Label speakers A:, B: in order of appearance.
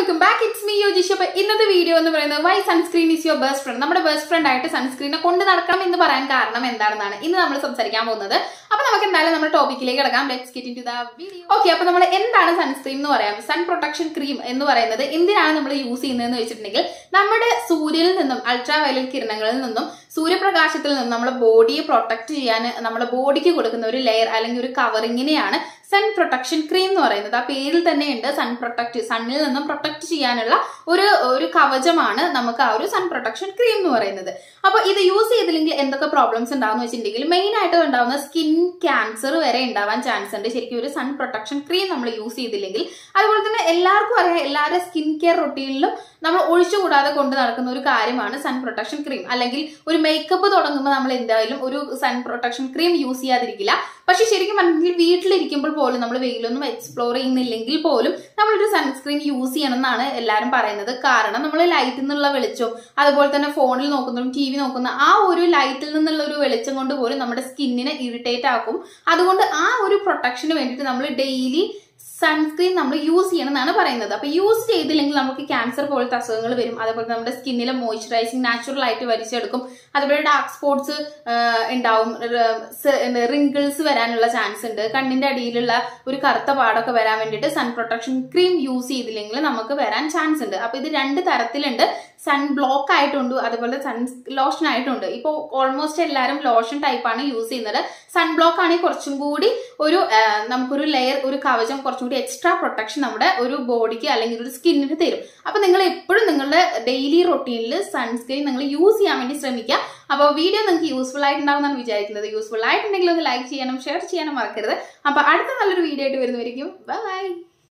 A: welcome back it's me Yojish അപ്പൊ ഇന്നത്തെ video എന്ന് പറയുന്നത് why sunscreen is your best friend നമ്മുടെ ബെസ്റ്റ് ഫ്രണ്ട് ആയിട്ട് സൺസ്ക്രീനെ കൊണ്ട് നടക്കണം എന്ന് പറയാൻ കാരണം എന്താണെന്നാണ് ഇന്ന് നമ്മൾ സംസാരിക്കാൻ പോകുന്നത് അപ്പൊ നമുക്ക് എന്തായാലും നമ്മുടെ ടോപ്പിക്കിലേക്ക് കിടക്കാം let's get into the video okay അപ്പൊ നമ്മൾ എന്താണ് സൺസ്ക്രീൻ എന്ന് പറയാം സൺ പ്രൊട്ടക്ഷൻ ക്രീം എന്ന് പറയുന്നത് എന്തിനാണ് നമ്മൾ യൂസ് ചെയ്യുന്നതെന്ന് വെച്ചിട്ടുണ്ടെങ്കിൽ നമ്മുടെ സൂര്യനിൽ നിന്നും അൾട്രാ വയലറ്റ് കിരണങ്ങളിൽ നിന്നും സൂര്യപ്രകാശത്തിൽ നിന്നും നമ്മുടെ ബോഡിയെ പ്രൊട്ടക്ട് ചെയ്യാൻ നമ്മുടെ ബോഡിക്ക് കൊടുക്കുന്ന ഒരു ലെയർ അല്ലെങ്കിൽ ഒരു കവറിങ്ങിനെയാണ് സൺ പ്രൊട്ടക്ഷൻ ക്രീം എന്ന് പറയുന്നത് ആ പേരിൽ തന്നെയുണ്ട് സൺ പ്രൊട്ടക്ട് സണ്ണിൽ നിന്നും പ്രൊട്ടക്ട് ചെയ്യാനുള്ള ഒരു ഒരു കവചമാണ് നമുക്ക് ആ ഒരു സൺ പ്രൊട്ടക്ഷൻ ക്രീം എന്ന് പറയുന്നത് അപ്പൊ ഇത് യൂസ് ചെയ്തില്ലെങ്കിൽ എന്തൊക്കെ പ്രോബ്ലംസ് ഉണ്ടാവും വെച്ചിട്ടുണ്ടെങ്കിൽ മെയിൻ ആയിട്ട് ഉണ്ടാവുന്ന സ്കിൻ ക്യാൻസർ വരെ ഉണ്ടാവാൻ ചാൻസ് ഉണ്ട് ശരിക്കും ഒരു സൺ പ്രൊട്ടക്ഷൻ ക്രീം നമ്മൾ യൂസ് ചെയ്തില്ലെങ്കിൽ അതുപോലെ തന്നെ എല്ലാവർക്കും അറിയാം എല്ലാവരുടെ സ്കിൻ കെയർ റൊട്ടീനിലും നമ്മൾ ഒഴിച്ചുകൂടാതെ കൊണ്ട് നടക്കുന്ന ഒരു കാര്യമാണ് സൺ പ്രൊട്ടക്ഷൻ ക്രീം അല്ലെങ്കിൽ ഒരു മേക്കപ്പ് തുടങ്ങുമ്പോൾ നമ്മൾ എന്തായാലും ഒരു സൺ പ്രൊട്ടക്ഷൻ ക്രീം യൂസ് ചെയ്യാതിരിക്കില്ല പക്ഷെ ശരിക്കും പറഞ്ഞെങ്കിൽ വീട്ടിലിരിക്കുമ്പോൾ പോലും നമ്മൾ വെയിലൊന്നും എക്സ്പ്ലോർ ചെയ്യുന്നില്ലെങ്കിൽ പോലും നമ്മളൊരു സൺസ്ക്രീൻ യൂസ് ചെയ്യണം എന്നാണ് എല്ലാവരും പറയുന്നത് കാരണം നമ്മൾ ലൈറ്റിൽ നിന്നുള്ള വെളിച്ചവും അതുപോലെ തന്നെ ഫോണിൽ നോക്കുന്നതും ടി വി നോക്കുന്ന ആ ഒരു ലൈറ്റിൽ നിന്നുള്ള ഒരു വെളിച്ചം കൊണ്ട് പോലും നമ്മുടെ സ്കിന്നിനെ ഇറിറ്റേറ്റ് ആക്കും അതുകൊണ്ട് ആ ഒരു പ്രൊട്ടക്ഷന് വേണ്ടിയിട്ട് നമ്മൾ ഡെയിലി സൺസ്ക്രീൻ നമ്മൾ യൂസ് ചെയ്യണം എന്നാണ് പറയുന്നത് അപ്പൊ യൂസ് ചെയ്തില്ലെങ്കിൽ നമുക്ക് ക്യാൻസർ പോലത്തെ അസുഖങ്ങൾ വരും അതേപോലെ നമ്മുടെ സ്കിന്നിലെ മോയ്സ്ചറൈസിങ് നാച്ചുറൽ ആയിട്ട് വലിച്ചെടുക്കും അതുപോലെ ഡാർക്ക് സ്പോട്ട്സ് ഉണ്ടാവും റിങ്കിൾസ് വരാനുള്ള ചാൻസ് ഉണ്ട് കണ്ണിന്റെ അടിയിലുള്ള ഒരു കറുത്ത പാടൊക്കെ വരാൻ വേണ്ടിയിട്ട് സൺ പ്രൊട്ടക്ഷൻ ക്രീം യൂസ് ചെയ്തില്ലെങ്കിൽ നമുക്ക് വരാൻ ചാൻസ് ഉണ്ട് അപ്പൊ ഇത് രണ്ട് തരത്തിലുണ്ട് സൺ ബ്ലോക്ക് ആയിട്ടുണ്ട് അതുപോലെ സൺ ലോഷൻ ആയിട്ടുണ്ട് ഇപ്പോൾ ഓൾമോസ്റ്റ് എല്ലാവരും ലോഷൻ ടൈപ്പാണ് യൂസ് ചെയ്യുന്നത് സൺ ബ്ലോക്ക് ആണെങ്കിൽ കുറച്ചും കൂടി ഒരു നമുക്കൊരു ലെയർ ഒരു കവചം കുറച്ചും കൂടി എക്സ്ട്രാ പ്രൊട്ടക്ഷൻ നമ്മുടെ ഒരു ബോഡിക്ക് അല്ലെങ്കിൽ ഒരു സ്കിന്നിന് തരും അപ്പൊ നിങ്ങൾ എപ്പോഴും നിങ്ങളുടെ ഡെയിലി റൊട്ടീനിൽ സൺസ്ക്രീൻ നിങ്ങൾ യൂസ് ചെയ്യാൻ വേണ്ടി ശ്രമിക്കുക അപ്പോൾ വീഡിയോ നിങ്ങൾക്ക് യൂസ്ഫുൾ ആയിട്ടുണ്ടാവുമെന്നാണ് വിചാരിക്കുന്നത് യൂസ്ഫുൾ ആയിട്ടുണ്ടെങ്കിൽ ഒന്ന് ലൈക്ക് ചെയ്യാനും ഷെയർ ചെയ്യാനും മറക്കരുത് അപ്പൊ അടുത്ത നല്ലൊരു വീഡിയോ ആയിട്ട് വരുന്നവരിക്കും ബൈ